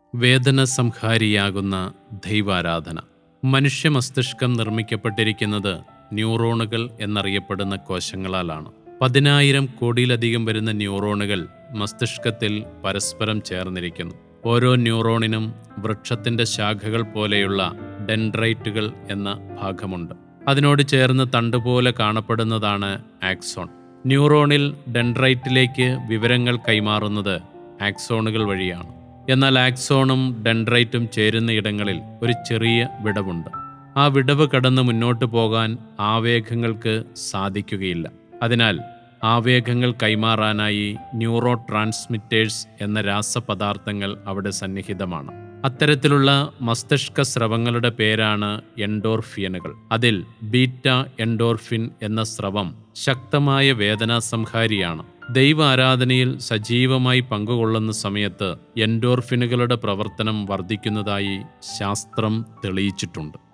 വേദന സംഹാരിയാകുന്ന ദൈവാരാധന മനുഷ്യ മസ്തിഷ്കം നിർമ്മിക്കപ്പെട്ടിരിക്കുന്നത് ന്യൂറോണുകൾ എന്നറിയപ്പെടുന്ന കോശങ്ങളാലാണ് പതിനായിരം കോടിയിലധികം വരുന്ന ന്യൂറോണുകൾ മസ്തിഷ്കത്തിൽ പരസ്പരം ചേർന്നിരിക്കുന്നു ഓരോ ന്യൂറോണിനും വൃക്ഷത്തിന്റെ ശാഖകൾ പോലെയുള്ള ഡെൻഡ്രൈറ്റുകൾ എന്ന ഭാഗമുണ്ട് അതിനോട് ചേർന്ന് തണ്ടുപോലെ കാണപ്പെടുന്നതാണ് ആക്സോൺ ന്യൂറോണിൽ ഡെൻഡ്രൈറ്റിലേക്ക് വിവരങ്ങൾ കൈമാറുന്നത് ആക്സോണുകൾ വഴിയാണ് എന്നാൽ ആക്സോണും ഡെൻഡ്രൈറ്റും ചേരുന്ന ഇടങ്ങളിൽ ഒരു ചെറിയ വിടവുണ്ട് ആ വിടവ് കടന്ന് മുന്നോട്ട് പോകാൻ ആവേഗങ്ങൾക്ക് സാധിക്കുകയില്ല അതിനാൽ ആവേഗങ്ങൾ കൈമാറാനായി ന്യൂറോ ട്രാൻസ്മിറ്റേഴ്സ് എന്ന രാസപദാർത്ഥങ്ങൾ അവിടെ സന്നിഹിതമാണ് അത്തരത്തിലുള്ള മസ്തിഷ്ക സ്രവങ്ങളുടെ പേരാണ് എൻഡോർഫിയനുകൾ അതിൽ ബീറ്റ എൻഡോർഫിൻ എന്ന സ്രവം ശക്തമായ വേദനാസംഹാരിയാണ് ദൈവ ആരാധനയിൽ സജീവമായി പങ്കുകൊള്ളുന്ന സമയത്ത് എൻഡോർഫിനുകളുടെ പ്രവർത്തനം വർദ്ധിക്കുന്നതായി ശാസ്ത്രം തെളിയിച്ചിട്ടുണ്ട്